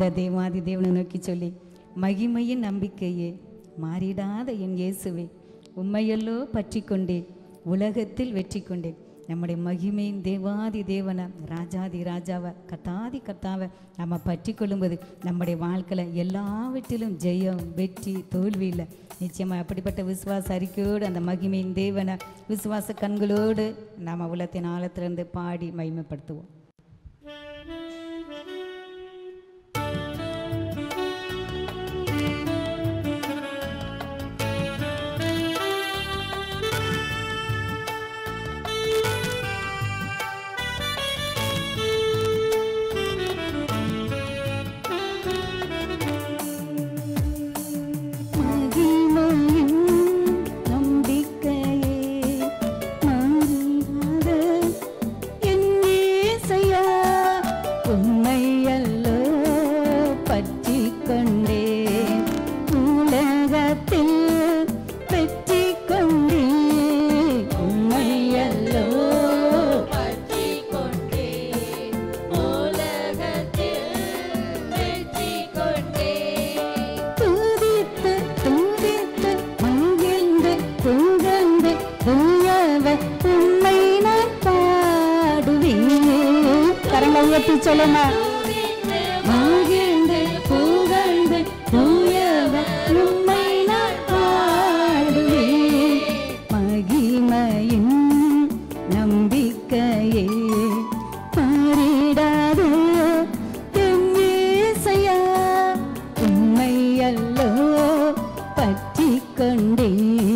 அந்த தேவாதி தேவனை நோக்கி சொல்லி மகிமையின் நம்பிக்கையே மாறிடாத என் இயேசுவே உண்மையல்லோ பற்றி கொண்டேன் உலகத்தில் வெற்றி கொண்டேன் நம்முடைய மகிமையின் தேவாதி தேவனை ராஜாதி ராஜாவை கத்தாதி கத்தாவை நம்ம பற்றி கொள்ளும்போது நம்முடைய வாழ்க்கையில் எல்லாவற்றிலும் ஜெயம் வெற்றி தோல்வி இல்லை நிச்சயமாக அப்படிப்பட்ட விசுவாச அறிக்கையோடு அந்த மகிமையின் தேவனை விசுவாச கண்களோடு நாம் உலகத்தின் ஆழத்திலிருந்து பாடி மகிமைப்படுத்துவோம் மகிமையின் நம்பிக்கையே மாறாத என் இயேசையா, உம்மையல்லோ பற்றிக் கொண்டேன். உலகத்தில் வெற்றி கொண்டேன். உம்மையல்லோ பற்றிக் கொண்டேன் உலகத்தில் வெற்றி கொண்டேன் துதித்து துதித்து மகிழ்ந்து புகழ்ந்து தூயவர் உம்மை நான் பாடுவேன் கரங்களை உயர்த்தி சொல்லுமா மகிழ்ந்து புகழ்ந்து தூயவர் உம்மை நான் பாடுவேன் மகிமையின் நம்பிக்கையே மாறிடாது என் இயேசையா உண்மை அல்லோ பற்றி கொண்டே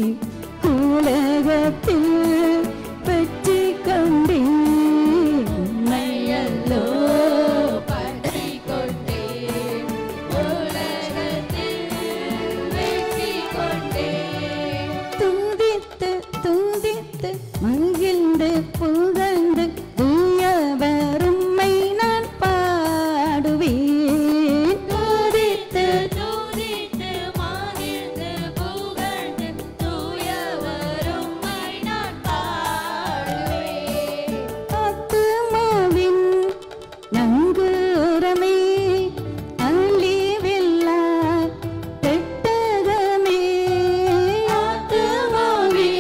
உலகத்தில் வெற்றி கொண்டே உண்மை அல்லோ பற்றிக் கொண்டேன் உலகத்தில் வெற்றி கொண்டேன் துதித்து துதித்து மகிழ்ந்து புகழ்ந்து தூயவர் உம்மை நான் பாடுவேன் துதித்து துதித்து மகிழ்ந்து புகழ்ந்து தூயவர் உம்மை நான் பாடுவேன் ஆத்துமாவின் நங்கூரமே அழிவில்லா பெட்டகமே ஆத்துமாவே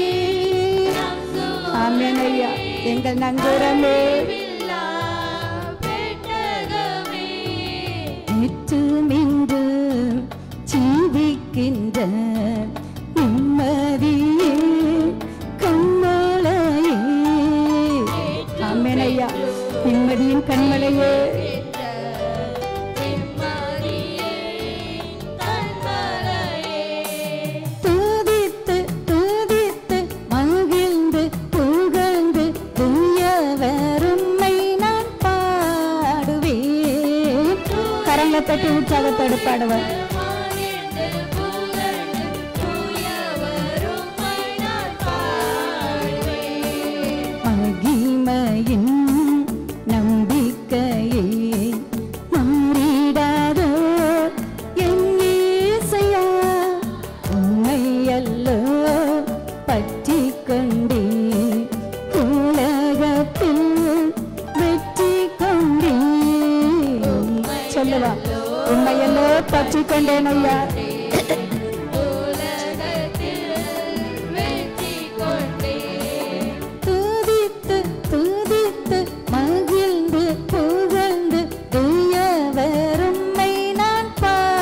ஆமென் ஐயா எங்கள் நங்கூரமே வில்லா பெட்டகமே நேற்றுமின்று ஜீவிக்கின்ற நிம்மதியே கண்மலையே ஆமென் ஐயா நிம்மதியின் கண்மலையே துதித்து துதித்து மகிழ்ந்து புகழ்ந்து தூயவர் உம்மை நான் பாடுவேன் கரங்களை தட்டி உற்சாகத்தோடு பாடுவேன் மகிமையின் நம்பிக்கையே மாறிடாதோ என் இயேசையா உண்மை அல்லோ பற்றி கொண்டே உலகத்தில் வெற்றி கொண்டே சொல்லுவா உண்மையல்லோ பற்றி கொண்டேன் ஐயா துதித்து துதித்து மகிழ்ந்து புகழ்ந்து தூயவர் உம்மை நான்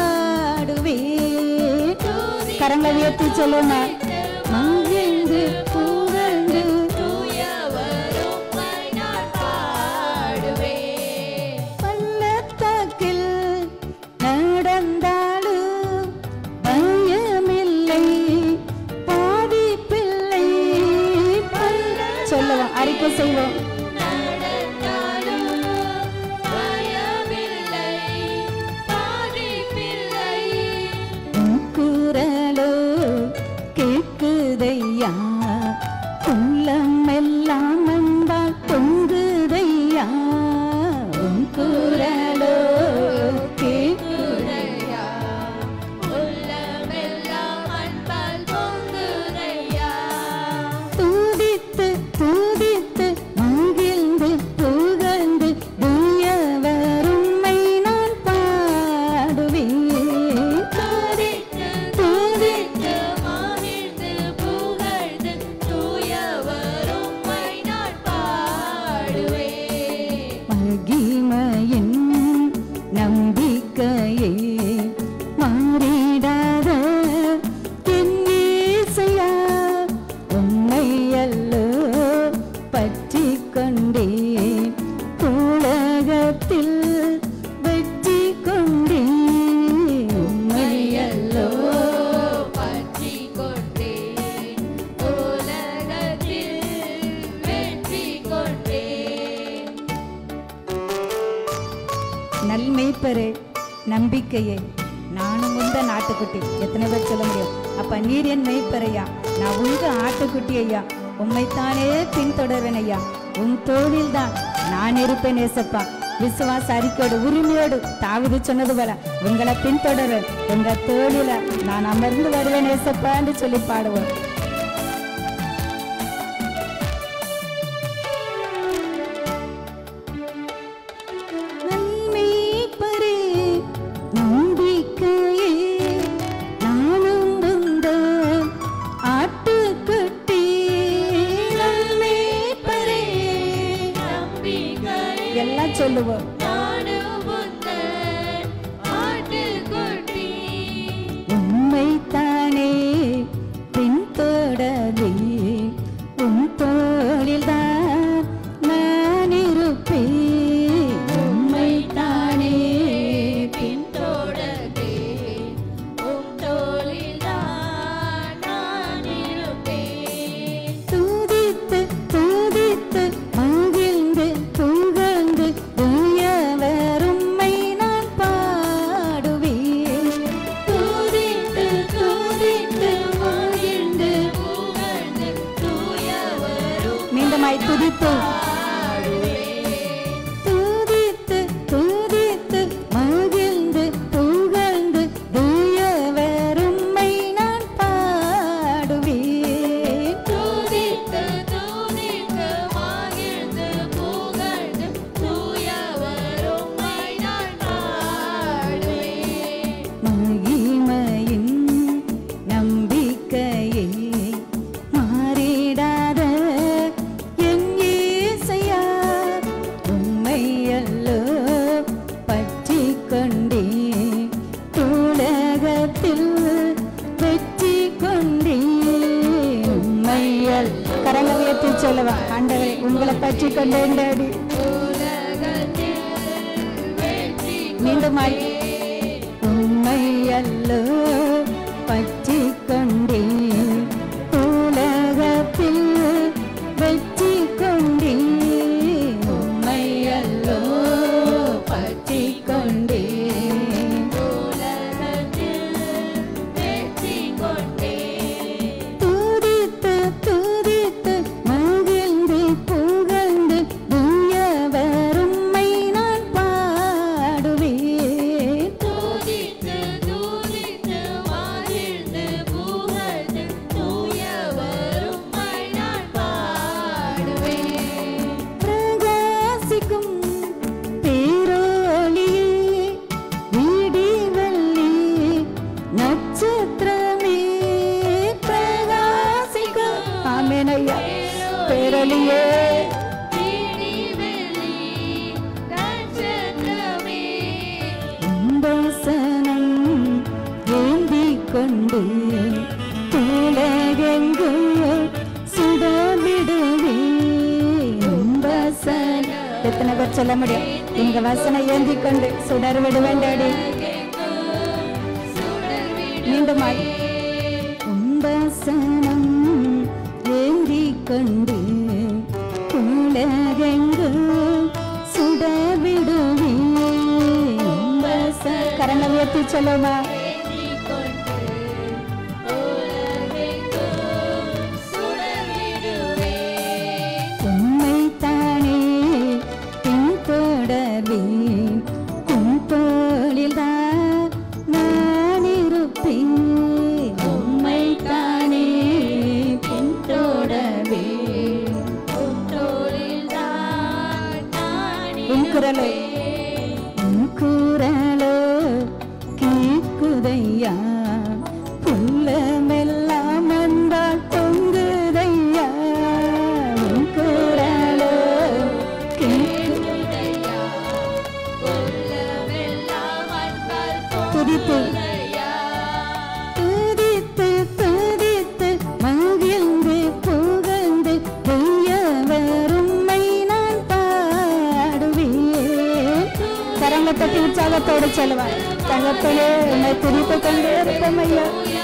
பாடுவேன் கரங்களை உயர்த்தி சொல்லுமா மகிழ்ந்து புகழ்ந்து பள்ளத்தாக்கில் நடந்தாலும் பயமில்லை பாதிப்பில்லை பள்ள- சொல்லுவோம் அறிக்கை செய்வோம் உன் குரலோ கேக்குதையா உள்ளம் எல்லாம் அன்பால் பொங்குதையா உன் குரலோ கேக்குதையா துதித்து துதித்து மகிழ்ந்து நல்மெய்ப்பரு நம்பிக்கையே நானும் உந்த நாட்டுக்குட்டி எத்தனை பேர் சொல்ல முடியும் அப்ப நீர் என் மெய்ப்பரையா நான் உங்க ஆட்டுக்குட்டி ஐயா உம்மைத்தானே பின்தொடர்வேன் ஐயா உன் தோளில் தான் நான் இருப்பேன் ஏசப்பா விசுவாச அறிக்கையோடு உரிமையோடு தாவிது சொன்னது போல உங்களை பின்தொடர உங்க தோளில நான் அமர்ந்து வருவேன் ஏசப்பான்னு சொல்லி பாடுவோம் நன்மேய்ப்பரே, நம்பிக்கையே, நானும் உந்தன் ஆட்டுக்குட்டி. நன்மேய்ப்பரே, நம்பிக்கையே எல்லாம் சொல்லுவோம் நானும் உந்தன் ஆட்டுக்குட்டி. உம்மைத்தானே பின்தொடரே உன் தோளில்தான் நான் இருப்பேன் உம்மைத்தானே பின்தொடர்ந்தேன். உம் தோளில்தான் நான் இருப்பேன். துதித்து துதித்து மகிழ்ந்து புகழ்ந்து உயவர் உம்மை நான் பாடுவேன் துதித்து துதித்து மகிழ்ந்து புகழ்ந்து தூயவரும் மீண்டுமாய் துதித்து பாடுவேன். துதித்து துதித்து மகிழ்ந்து புகழ்ந்து தூயவர் உம்மை நான் பாடுவேன் துதித்து துதித்து மகிழ்ந்து புகழ்ந்து தூயவர் உம்மை நான் பாடுவேன். மகிமையின் நம்பிக்கையை மாறிடாத என் இயேசையா உம்மை அல்லோ பற்றி கொண்டே உலகத்தில் வெற்றி கொண்டே உம்மை அல் கரங்க உயர்த்தி சொல்லவா ஆண்டவரே உங்களை பற்றி கொண்டேன் டாடி உலகத்தில் வெற்றி மீண்டுமாய் உம்மை அல்லோ பற்றி கொண்டே உலகத்தில் வெற்றி கொண்டே உம்மை அல்லோ பற்றி கொண்டே உலகத்தில் வெற்றி கொண்டேன். துதித்து துதித்து மகிழ்ந்து புகழ்ந்து தூயவர் உம்மை நான் பாடுவேன் துதித்து துதித்து மகிழ்ந்து புகழ்ந்து தூயவர் உம்மை நான் பாடுவேன். பிரகாசிக்கும் பேரொளியே, விடிவெள்ளி நட்சத்திரமே பிரகாசிக்கும் ஆமென் ஐயா பேரொளியே விடி வெள்ளி நட்சத்திரமே உம்பசனம் ஏந்திக் கொண்டு உலகெங்கும் சுடமிடுவே உம்பசனம் எத்தனை பேர் சொல்ல முடியும் உங்க வசனை ஏந்திக் கொண்டு சுடர் விடுவேன் டாடி சுடர் விடு மீண்டுமாய் உம்பசனம் ஏந்திக் கொண்டு உலகெங்கும் சுடவிடுவே உம்பச கரங்களை உயர்த்தி சொல்லுமா ஏந்திக் கொண்டு உலகெங்கும் சுடர் விடுவேன். உம்மைத்தானே பின்தொடர்வேன் உம் தோளில்தான் நான் இருப்பேன் உம்மைத்தானே பின்தொடர்வேன் உம் தோளில்தான் நான் உம் குரலை இருப்பேன். உம் குரலோ கேக்குதையா புல்லமெல்லாம் வந்தால் தொங்குதையா உம் குரலோ கேக்கு கேட்குதையா, உள்ளமெல்லாம் அன்பால் துதித்து. பொங்குதையா. துதித்து துதித்து மகிழ்ந்து புகழ்ந்து பெய்யவர் உம்மை நான் பாடுவேன் கரங்களை தட்டி உற்சாகத்தோடு சொல்லுவார் தகப்பனே உன்னை துதித்து கொண்டே இருப்போம் ஐயா